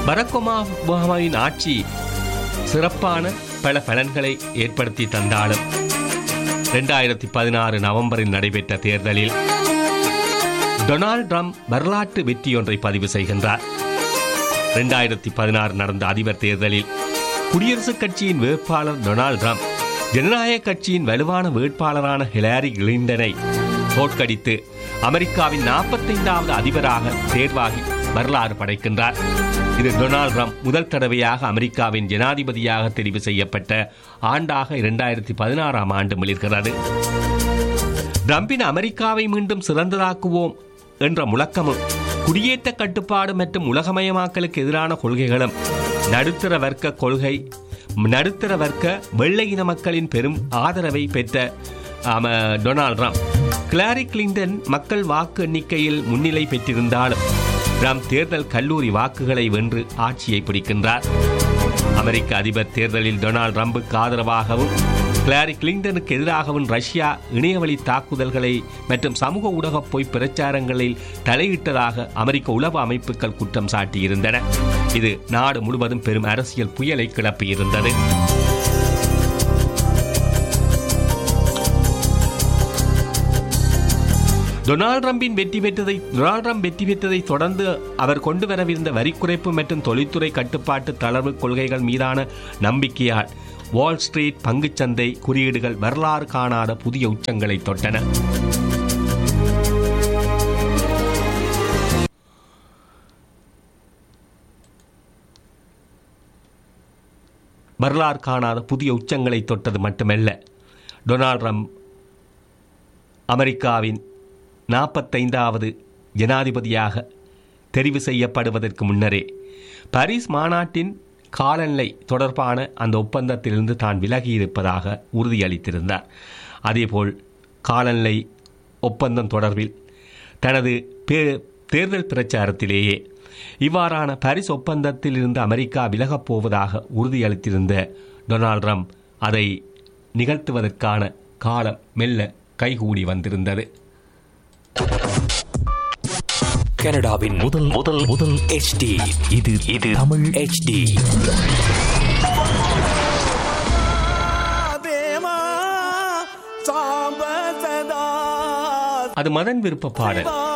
பராக் ஒபாமாவின் ஆட்சி சிறப்பான பல பலன்களை ஏற்படுத்தி தந்தாலும் இரண்டாயிரத்தி பதினாறு நவம்பரில் நடைபெற்ற தேர்தலில் டொனால்ட் ட்ரம்ப் வரலாற்று வெற்றியொன்றை பதிவு செய்கின்றார் இரண்டாயிரத்தி பதினாறு நடந்த அதிபர் தேர்தலில் குடியரசுக் கட்சியின் வேட்பாளர் டொனால்ட் ட்ரம்ப் ஜனநாயக கட்சியின் வலுவான வேட்பாளரான ஹிலாரி கிளிண்டனை தோற்கடித்து அமெரிக்காவின் நாற்பத்தைந்தாவது அதிபராக தேர்வாகி வரலாறு படைக்கின்றார் இது டொனால்ட் ட்ரம்ப் முதல் தடவையாக அமெரிக்காவின் ஜனாதிபதியாக தெரிவு செய்யப்பட்ட ஆண்டாக இரண்டாயிரத்தி பதினாறாம் ஆண்டு மிளிர்கிறது ட்ரம்பின் அமெரிக்காவை மீண்டும் சிறந்ததாக்குவோம் என்ற முழக்கமும் குடியேற்ற கட்டுப்பாடு மற்றும் உலகமயமாக்கலுக்கு எதிரான கொள்கைகளும் நடுத்தர வர்க்க கொள்கை நடுத்தர வர்க்க வெள்ளை இன மக்களின் பெரும் ஆதரவை பெற்ற ஆம, டொனால்ட் ட்ரம்ப் கிளாரி கிளின்டன் மக்கள் வாக்கு எண்ணிக்கையில் முன்னிலை பெற்றிருந்தாலும் ட்ரம்ப் தேர்தல் கல்லூரி வாக்குகளை வென்று ஆட்சியை பிடிக்கின்றார் அமெரிக்க அதிபர் தேர்தலில் டொனால்ட் ட்ரம்புக்கு ஆதரவாகவும் கிளாரி கிளின்டனுக்கு எதிராகவும் ரஷ்யா இணையவழி தாக்குதல்களை மற்றும் சமூக ஊடக பொய் பிரச்சாரங்களில் தலையிட்டதாக அமெரிக்க உளவு அமைப்புகள் குற்றம் சாட்டியிருந்தன இது நாடு முழுவதும் பெரும் அரசியல் புயலை கிளப்பியிருந்தது டொனால்ட் ட்ரம்பின் வெற்றி பெற்றதை டொனால்ட் ட்ரம்ப் வெற்றி பெற்றதை தொடர்ந்து அவர் கொண்டு வரவிருந்த வரி குறைப்பு மற்றும் தொழில்துறை கட்டுப்பாட்டு தளர்வு கொள்கைகள் மீதான நம்பிக்கையால் வால் ஸ்ட்ரீட் பங்குச்சந்தை குறியீடுகள் வரலாறு காணாத புதிய உச்சங்களை தொட்டன வரலாறு காணாத புதிய உச்சங்களை தொட்டது மட்டுமல்ல டொனால்ட் ட்ரம்ப் அமெரிக்காவின் நாற்பத்தைந்தாவது ஜனாதிபதியாக தெரிவு செய்யப்படுவதற்கு முன்னரே பாரிஸ் மாநாட்டின் காலநிலை தொடர்பான அந்த ஒப்பந்தத்திலிருந்து தான் விலகியிருப்பதாக உறுதியளித்திருந்தார் அதேபோல் காலநிலை ஒப்பந்தம் தொடர்பில் தனது பே- தேர்தல் பிரச்சாரத்திலேயே இவ்வாறான பாரிஸ் ஒப்பந்தத்தில் இருந்து அமெரிக்கா விலகப் போவதாக உறுதியளித்திருந்த டொனால்ட் ட்ரம்ப் அதை நிகழ்த்துவதற்கான காலம் மெல்ல கைகூடி வந்திருந்தது கனடாவின் முதல் முதல் முதல் HD இது இது தமிழ் HD தேமா சாம்ப சதா அது மதன் விருப்ப பாடல்